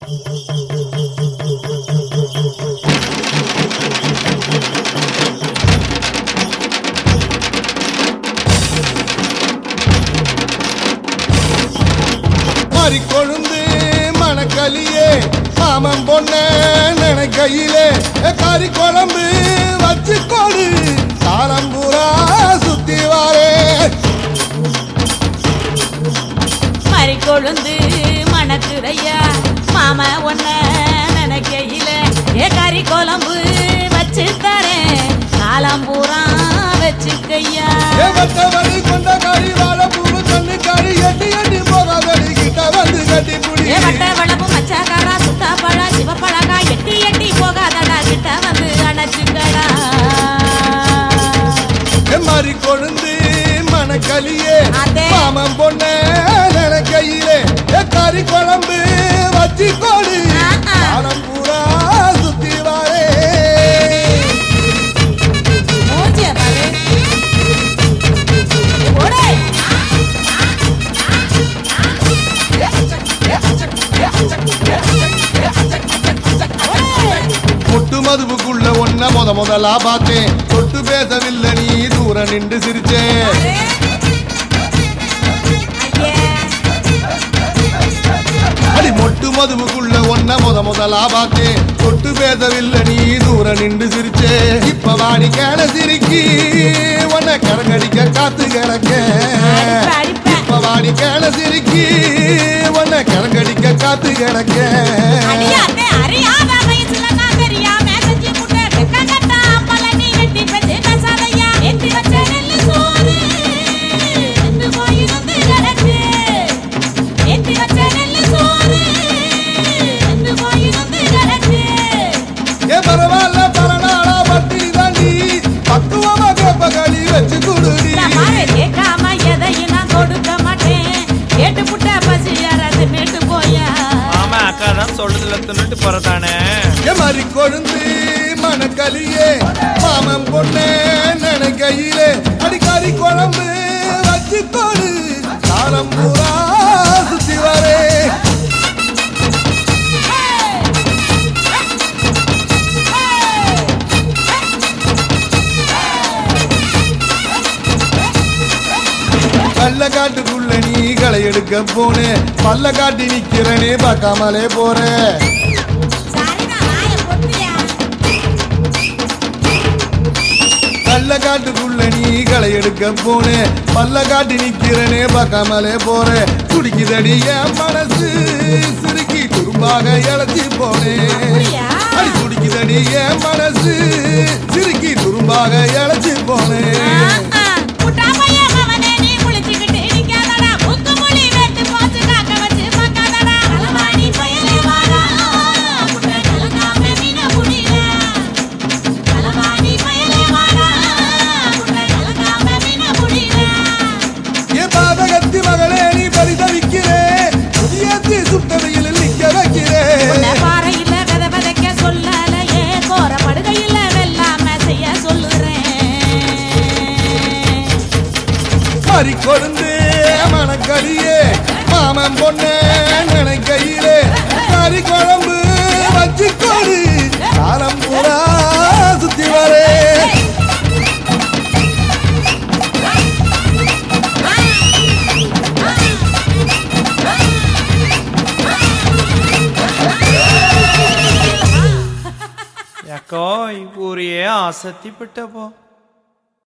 மாறி கொழுந்து மணக்களியே மாமன் பொண்ண நினைக்கையிலே கறி குழம்பு வச்சு கொடு சாலம்பூரா சுத்தி வாரே மறி கொழுந்து மணக்குதையா மாம ஒன்ன நினைக்கையில ஏ கறி குழம்பு வச்சு தரேன் காலம் பூரா வச்சுக்கையா வட்டவழி கொண்ட கறி வாழ பூவு கண்ணு கறி எட்டி எட்டி போகாதடி கிட்ட வந்து கட்டி புடி ஏ வட்ட வளப்பு மச்சாக்காரா சுத்தா பழா சிவப்பழகா எட்டி எட்டி போகாதடா கிட்ட வந்து அணைச்சுக்கடா மாறி கொழுந்து மணக்களியே அதே. மாமன் பொண்ண நினைக்கையிலே கறி குழம்பு வச்சு கொடு ஆ, ஆ. சாலம்பூரா சுத்தி வாரே மூஞ்சிய பாரு ஓடே முட்டு மதுவுக்குள்ள ஒன்ன முத முதலா பார்த்தேன் தொட்டு பேசவில்லை நீ தூர நின்று சிரிச்சே அடி மொட்டு மதுவுக்குள்ள ஒன்ன முத முதலா பார்த்தேன் தொட்டு பேசவில்லை நீ தூர நின்று சிரிச்சே இப்ப வாடி கேன சிரிக்கி உன்னை கரங்கடிக்க காத்து கிடக்க இப்ப வாடி கேன சிரிக்கி உன்னை கரங்கடிக்க காத்து கிடக்க அடியாத்தே அறியாத வயசுல நான் தெரியாம செஞ்சு முட்டை வெக்கங்கட்டா பழனி வெட்டி பெற்று பேசாதையா எட்டி வச்ச நெல்லு சோறு ரெண்டு போயிருந்து கிடக்கு எட்டி வச்ச நெல்லு சோறு ரெண்டு போயிருந்து கிடக்கு ஏ பரவாயில்ல பரநாளா பட்டி தாண்டி பக்குவமா கேப்ப களி வச்சு குடுடி நான் மாவே கேட்காம எதையும் நான் கொடுக்க மாட்டேன் கேட்டு புட்ட பசி யாராவது மீட்டு போயா ஆமா அக்கா தான் சொல்றதுல தின்னுட்டு போறதானே ஏ மாதிரி கொழுந்து மணக்களியே மாமன் பொண்ணே நினைக்கையிலே அடிக்காரி குழம்பு வச்சு கொடு காலம் பூரா சுத்தி வரே கள்ள காட்டுக்குள்ள நீ களை எடுக்க போனே பல்ல காட்டி நிக்கிறனே பார்க்காமலே போறேன் சரிதான் வாய பொத்தியா கள்ள காட்டுக்குள்ள நீ களை எடுக்க போனே பல்ல காட்டி நிக்கிறனே பார்க்காமலே போறே துடிக்குதடி என் மனசு சிறுக்கி துரும்பாக இழைச்சி போனேன் அப்படியா? அடி துடிக்குதடி என் மனசு சிறுக்கி துரும்பாக இழைச்சி போனேன் முட்டா பையன் மவனே நீ குளிச்சுக்கிட்டு நிக்காதடா முக்கு முழி வெட்டு போச்சு காக்க வச்சு பார்க்காதடா களவாணி பயலே வாடா முட்டை கலங்காம மீன புடில களவாணி பயலே வாடா முட்டை கலங்காம மீன புடில என் பாதகத்தி மகளே நீ பரிதவிக்கிறே புதியத்தி சுத்தவையில் நிக்க வைக்கிறேன் உன்னை பாறையில வித விதைக்க சொல்லலையே கோர படுகையில வெல்லாம செய்ய சொல்லுறேன் மாறி கொழுந்து மணக்கறியே மாமன் பொண்ணே நினைக்கையிலே கறி குழம்பு வச்சு கொடு காலம் பூரா சுத்தி வரே ಯಾಕೋ ಈ ಊರಿಗೆ ಆಸಕ್ತಿ ಬಿಟ್ಟಪ್ಪ